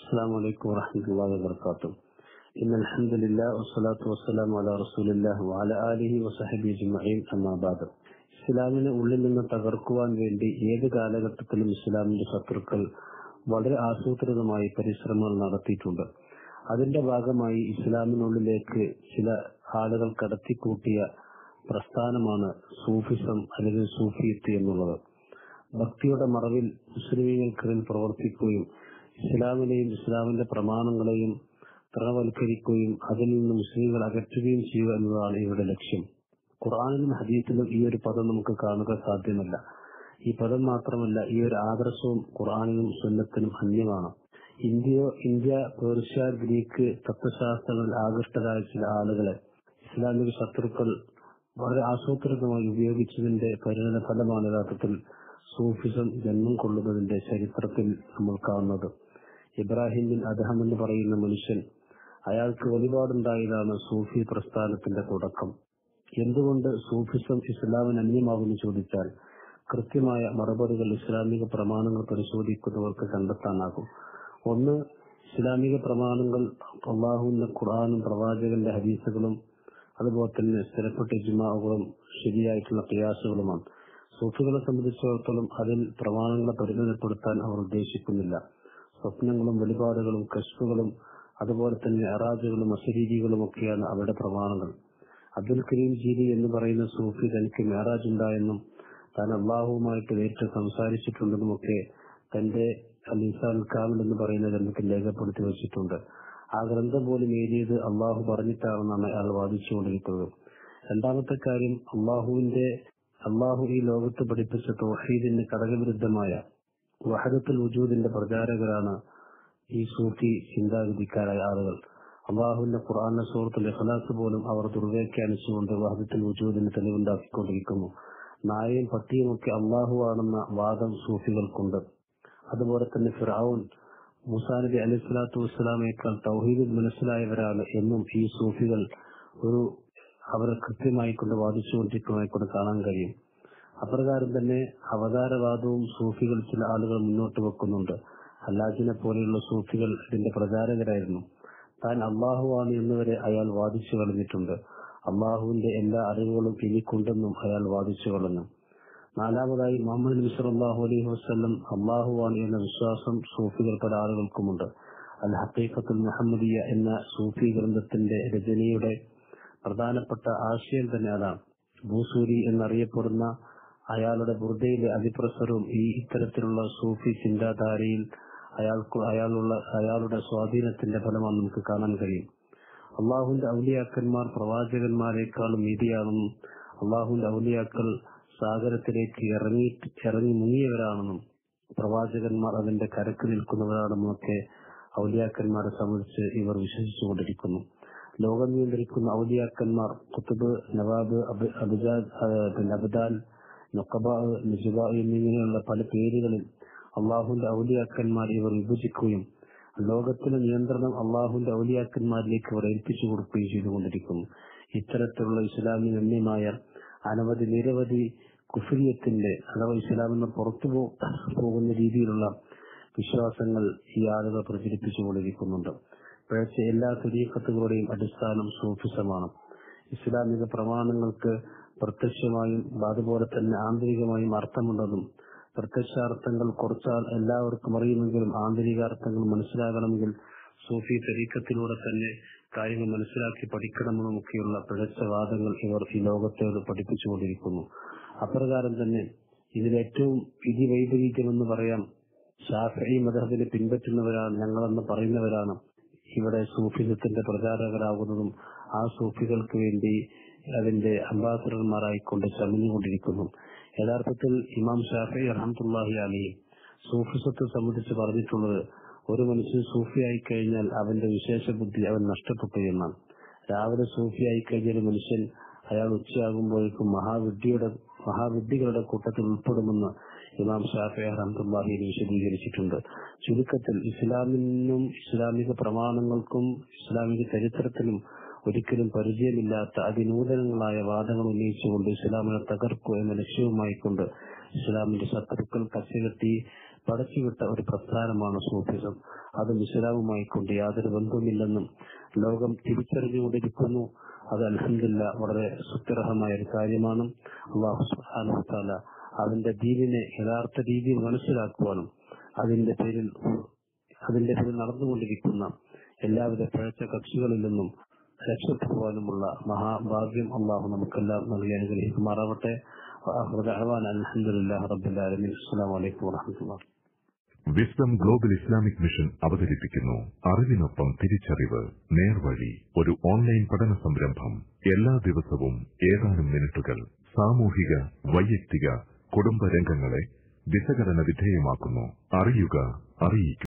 السلام عليكم ورحمة الله وبركاته إن الحمد لله والصلاة والسلام على رسول الله وعلى آله وصحبه أجمعين أما بعد ഇസ്ലാമിനെ ഉള്ളിൽ നിന്ന് തകർക്കുവാൻ വേണ്ടി ഏത് കാലഘട്ടത്തിലും ഇസ്ലാമിന്റെ ശത്രുക്കൾ വളരെ ആസൂത്രിതമായി പരിശ്രമങ്ങൾ നടത്തിയിട്ടുണ്ട് അതിന്റെ ഭാഗമായി ഇസ്ലാമിനുള്ളിലേക്ക് ചില ആളുകൾ കടത്തിക്കൂട്ടിയ പ്രസ്ഥാനമാണ് സൂഫിസം അല്ലെങ്കിൽ സൂഫിയത്ത് എന്നുള്ളത് ഭക്തിയുടെ മറവിൽ മുസ്ലിമീങ്ങൾക്കിടയിൽ പ്രവർത്തിക്കുകയും ഇസ്ലാമിനെയും ഇസ്ലാമിന്റെ പ്രമാണങ്ങളെയും തൃണവൽക്കരിക്കുകയും അതിൽ നിന്ന് മുസ്ലിങ്ങൾ അകറ്റുകയും ചെയ്യുക എന്നതാണ് ഇവരുടെ ലക്ഷ്യം ഖുർആാനിലും ഹദീസിലും ഈ ഒരു പദം നമുക്ക് കാണുക സാധ്യമല്ല ഈ പദം മാത്രമല്ല ഈ ഒരു ആദർശവും ഖുർആാനിലും സുന്നത്തിനും അന്യമാണ് ഇന്ത്യ ഇന്ത്യ പേർഷ്യ ഗ്രീക്ക് തത്വശാസ്ത്രങ്ങളിൽ ആകൃഷ്ടരായ ചില ആളുകളെ ഇസ്ലാമിക ശത്രുക്കൾ വളരെ ആസൂത്രിതമായി ഉപയോഗിച്ചതിന്റെ പരിണത ഫലമാണ് യഥാർത്ഥത്തിൽ സൂഫിസം ജന്മം കൊള്ളുന്നതിന്റെ ചരിത്രത്തിൽ നമ്മൾ കാണുന്നത് ഇബ്രാഹിം ബിൻ അദഹം എന്ന് പറയുന്ന മനുഷ്യൻ അയാൾക്ക് വെളിപാടുണ്ടായതാണ് സൂഫി പ്രസ്ഥാനത്തിന്റെ തുടക്കം എന്തുകൊണ്ട് സൂഫിസം ഇസ്ലാമിന് അന്യമാകുമെന്ന് ചോദിച്ചാൽ കൃത്യമായ മറുപടികൾ ഇസ്ലാമിക പ്രമാണങ്ങൾ പരിശോധിക്കുന്നവർക്ക് കണ്ടെത്താനാകും ഒന്ന് ഇസ്ലാമിക പ്രമാണങ്ങൾ അള്ളാഹുവിന്റെ ഖുർആാനും പ്രവാചകന്റെ ഹദീസുകളും അതുപോലെ തന്നെ സ്ഥിരപ്പെട്ട ഇജ്മാവുകളും ശരിയായിട്ടുള്ള പ്രയാസങ്ങളുമാണ് സൂഫികളെ സംബന്ധിച്ചിടത്തോളം അതിൽ പ്രമാണങ്ങളെ പരിമിതപ്പെടുത്താൻ അവർ ഉദ്ദേശിക്കുന്നില്ല സ്വപ്നങ്ങളും വെളിപാടുകളും കശ്ഫുകളും അതുപോലെ തന്നെ അറാജുകളും അശരീരികളും ഒക്കെയാണ് അവരുടെ പ്രമാണങ്ങൾ അബ്ദുൽ കരീം ജീരി എന്ന് പറയുന്ന സൂഫി തനിക്ക് മേറാജ് ഉണ്ടായെന്നും താൻ അള്ളാഹുവുമായിട്ട് നേരിട്ട് സംസാരിച്ചിട്ടുണ്ടെന്നുമൊക്കെ തന്റെ അലിസാൻ കാമിൽ എന്ന് പറയുന്ന ഗ്രന്ഥത്തിൽ രേഖപ്പെടുത്തി വെച്ചിട്ടുണ്ട് ആ ഗ്രന്ഥം പോലും എഴുതിയത് അള്ളാഹു പറഞ്ഞിട്ടാണെന്നാണ് അയാൾ വാദിച്ചുകൊണ്ടിരിക്കുന്നത് രണ്ടാമത്തെ കാര്യം അള്ളാഹുവിന്റെ അള്ളാഹു ഈ ലോകത്ത് പഠിപ്പിച്ച തോഹീദിന് കടകവിരുദ്ധമായ വഹദത്തുൽ വജൂദിന്റെ പ്രചാരകരാണ് ഈ സൂഫി ചിന്താഗതിക്കാരായ ആളുകൾ അള്ളാഹുവിന്റെ ഖുർആാന സുഹൃത്തുൽ ഇഖ്ലാസ് പോലും അവർ ദുർവ്യാഖ്യാനിച്ചുകൊണ്ട് വഹദത്തുൽ വജൂദിന് തെളിവുണ്ടാക്കിക്കൊണ്ടിരിക്കുന്നു നായയും പട്ടിയും ഒക്കെ അള്ളാഹു ആണെന്ന വാദം സൂഫികൾക്കുണ്ട് അതുപോലെ തന്നെ ഫിറാവുൻ മുസാ നബി അലൈഹി സ്വലാത്തു വസ്സലാമേക്കാൾ തൗഹീദിൽ മനസ്സിലായവരാണ് എന്നും ഈ സൂഫികൾ ഒരു അവരെ കൃത്യമായി കൊണ്ട് വാദിച്ചുകൊണ്ടിരിക്കുന്നതായി കൊണ്ട് കാണാൻ കഴിയും അപ്രകാരം തന്നെ അവതാരവാദവും സൂഫികൾ ചില ആളുകൾ മുന്നോട്ട് വെക്കുന്നുണ്ട് അല്ലാജിനെ പോലെയുള്ള സൂഫികൾ ഇതിന്റെ പ്രചാരകരായിരുന്നു താൻ അള്ളാഹുവാണ് എന്നുവരെ അയാൾ വാദിച്ചു കളഞ്ഞിട്ടുണ്ട് അള്ളാഹുവിന്റെ എല്ലാ അറിവുകളും എനിക്കുണ്ടെന്നും അയാൾ വാദിച്ചു കളഞ്ഞു നാലാമതായി മുഹമ്മദ് നബി സല്ലല്ലാഹു അലൈഹി വസല്ലം അള്ളാഹുവാണ് എന്ന വിശ്വാസം സൂഫികൾ പല ആളുകൾക്കുമുണ്ട് അൽ ഹഖീഖത്തുൽ മുഹമ്മദിയ എന്ന സൂഫി ഗ്രന്ഥത്തിന്റെ രചനയുടെ പ്രധാനപ്പെട്ട ആശയം തന്നെ അതാണ് ഭൂസൂരി എന്നറിയപ്പെടുന്ന അയാളുടെ ബുർദയിലെ അതിപ്രസരവും ഈ ഇത്തരത്തിലുള്ള സൂഫി ചിന്താധാരയിൽ അയാൾക്ക് അയാളുള്ള അയാളുടെ സ്വാധീനത്തിന്റെ ഫലമാണ് നമുക്ക് കാണാൻ കഴിയും അള്ളാഹുവിന്റെ ഔലിയാക്കന്മാർ പ്രവാചകന്മാരെക്കാളും നീതിയാണെന്നും അള്ളാഹുവിന്റെ ഔലിയാക്കൾ സാഗരത്തിലേക്ക് ഇറങ്ങി ഇറങ്ങി മുങ്ങിയവരാണെന്നും പ്രവാചകന്മാർ അതിന്റെ കരക്ക് നിൽക്കുന്നവരാണെന്നും ഒക്കെ ഔലിയാക്കന്മാരെ സംബന്ധിച്ച് ഇവർ വിശ്വസിച്ചുകൊണ്ടിരിക്കുന്നു ലോകം നിയന്ത്രിക്കുന്ന ഔലിയാക്കന്മാർ കുത്തുബ് നവാബ് അബുജാദ് പിന്നെ അബ്ദാൽ നൊക്കബ നിജുബ എന്നിങ്ങനെയുള്ള പല പേരുകളിൽ അള്ളാഹുന്റെ ഔലിയാക്കന്മാർ ഇവർ വിഭജിക്കുകയും ലോകത്തിലെ നിയന്ത്രണം അള്ളാഹുന്റെ ഔലിയാക്കന്മാരിലേക്ക് അവർ ഏൽപ്പിച്ചു കൊടുക്കുകയും ചെയ്തുകൊണ്ടിരിക്കുന്നു ഇത്തരത്തിലുള്ള ഇസ്ലാമിന് അന്യമായ അനവധി നിരവധി കുഫിലിയത്തിന്റെ അഥവാ ഇസ്ലാമിന് പുറത്തു പോകുന്ന രീതിയിലുള്ള വിശ്വാസങ്ങൾ ഈ ആളുകൾ പ്രചരിപ്പിച്ചുകൊണ്ടിരിക്കുന്നുണ്ട് പിഴച്ച എല്ലാ തുരീക്കത്തുകളുടെയും അടിസ്ഥാനം സൂഫിസമാണ് ഇസ്ലാമിക പ്രമാണങ്ങൾക്ക് പ്രത്യക്ഷമായും അതുപോലെ തന്നെ ആന്തരികമായും അർത്ഥമുണ്ടെന്നും പ്രത്യക്ഷാർത്ഥങ്ങൾ കുറച്ചാൽ എല്ലാവർക്കും അറിയുമെങ്കിലും ആന്തരികാർത്ഥങ്ങൾ മനസ്സിലാകണമെങ്കിൽ സൂഫി തരീക്കത്തിലൂടെ തന്നെ കാര്യങ്ങൾ മനസ്സിലാക്കി പഠിക്കണമെന്നുമൊക്കെയുള്ള പിഴച്ച വാദങ്ങൾ ഇവർ ഈ ലോകത്തോട് പഠിപ്പിച്ചുകൊണ്ടിരിക്കുന്നു അപ്രകാരം തന്നെ ഇതിലേറ്റവും വിധി വൈപരീത്യമെന്ന് പറയാം ഷാഫി മതഹബിനെ പിൻപറ്റുന്നവരാണ് ഞങ്ങളെന്ന് പറയുന്നവരാണ് ഇവിടെ സൂഫിസത്തിന്റെ പ്രചാരകരാകുന്നതും ആ സൂഫികൾക്ക് വേണ്ടി അതിന്റെ അംബാസഡർമാരായിക്കൊണ്ട് ചമഞ്ഞുകൊണ്ടിരിക്കുന്നു യഥാർത്ഥത്തിൽ ഇമാം ഷാഫി അഹമ്മത്തുല്ലാഹി അലി സൂഫിസത്തെ സംബന്ധിച്ച് പറഞ്ഞിട്ടുള്ളത് ഒരു മനുഷ്യൻ സൂഫിയായി കഴിഞ്ഞാൽ അവന്റെ വിശേഷ ബുദ്ധി അവൻ നഷ്ടപ്പെട്ടു എന്നാണ് രാവിലെ സൂഫിയായി കഴിഞ്ഞ ഒരു മനുഷ്യൻ അയാൾ ഉച്ചയാകുമ്പോഴേക്കും മഹാവിദ്യയുടെ മഹാവിദ്യകളുടെ കൂട്ടത്തിൽ ഉൾപ്പെടുമെന്ന് ഇമാം ഷാഫി അഹമ്മത്തുല്ലാഹി വിശദീകരിച്ചിട്ടുണ്ട് ചുരുക്കത്തിൽ ഇസ്ലാമിനും ഇസ്ലാമിക പ്രമാണങ്ങൾക്കും ഇസ്ലാമിക ചരിത്രത്തിനും ഒരിക്കലും പരിചയമില്ലാത്ത അതിനൂതനങ്ങളായ വാദങ്ങൾ ഉന്നയിച്ചുകൊണ്ട് ഇസ്ലാമിനെ തകർക്കുക എന്ന ലക്ഷ്യവുമായി കൊണ്ട് ഇസ്ലാമിന്റെ ശത്രുക്കൾ കച്ചകെട്ടി പടച്ചുവിട്ട ഒരു പ്രസ്ഥാനമാണ് സൂഫിസം അത് ഇസ്ലാമുമായി കൊണ്ട് യാതൊരു ബന്ധവുമില്ലെന്നും ലോകം തിരിച്ചറിഞ്ഞുകൊണ്ടിരിക്കുന്നു അത് അലഹമില്ല വളരെ സുത്യർഹമായ ഒരു കാര്യമാണ് അള്ളാഹു സുബ്ഹാനഹു വതആല അതിന്റെ ദീനിനെ യഥാർത്ഥ രീതിയിൽ മനസ്സിലാക്കുവാനും അതിന്റെ പേരിൽ അതിന്റെ പേരിൽ നടന്നുകൊണ്ടിരിക്കുന്ന എല്ലാവിധ പിഴച്ച കക്ഷികളിൽ നിന്നും രക്ഷപ്പെടുവാനുമുള്ള മഹാഭാഗ്യം അള്ളാഹു നമുക്കെല്ലാം നൽകി അനുഗ്രഹിക്കുമാറാവട്ടെ അലഹദില്ലാ റബ്ബുലാലമീൻ അസ്സാം വലൈക്കും വാഹമത്തുള്ള വിസ്ഡം ഗ്ലോബൽ ഇസ്ലാമിക് മിഷൻ അവതരിപ്പിക്കുന്നു അറിവിനൊപ്പം തിരിച്ചറിവ് നേർവഴി ഒരു ഓൺലൈൻ പഠന സംരംഭം എല്ലാ ദിവസവും ഏതാനും മിനിറ്റുകൾ സാമൂഹിക വൈയക്തിക കുടുംബ രംഗങ്ങളെ വിശകലന വിധേയമാക്കുന്നു അറിയുക അറിയിക്കുക